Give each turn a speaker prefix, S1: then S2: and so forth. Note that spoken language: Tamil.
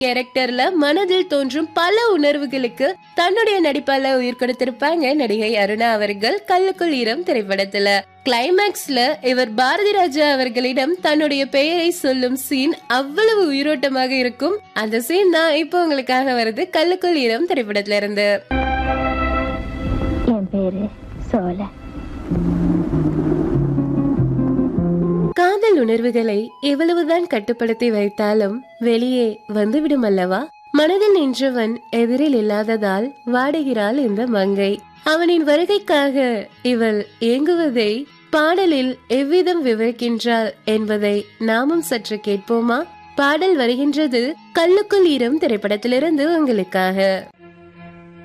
S1: கேரக்டர்ல மனதில் தோன்றும் பல உணர்வுகளுக்கு தன்னுடைய நடிப்பால உயிர் கொடுத்திருப்பாங்க நடிகை அருணா அவர்கள் கல்லுக்குள் ஈரம் திரைப்படத்துல கிளைமேக்ஸ்ல இவர் பாரதி ராஜா அவர்களிடம் தன்னுடைய பெயரை சொல்லும் சீன் அவ்வளவு உயிரோட்டமாக இருக்கும் அந்த சீன் தான் இப்போ உங்களுக்காக வருது கல்லுக்குள் ஈரம் திரைப்படத்துல இருந்து
S2: என் பேரு சோலை
S1: காதல் உணர்வுகளை எவ்வளவுதான் கட்டுப்படுத்தி வைத்தாலும் வெளியே வந்துவிடும் அல்லவா மனதில் நின்றவன் எதிரில் இல்லாததால் வாடுகிறாள் இந்த மங்கை அவனின் வருகைக்காக இவள் ஏங்குவதை பாடலில் எவ்விதம் விவரிக்கின்றாள் என்பதை நாமும் சற்று கேட்போமா பாடல் வருகின்றது கல்லுக்குள் ஈரம் திரைப்படத்திலிருந்து உங்களுக்காக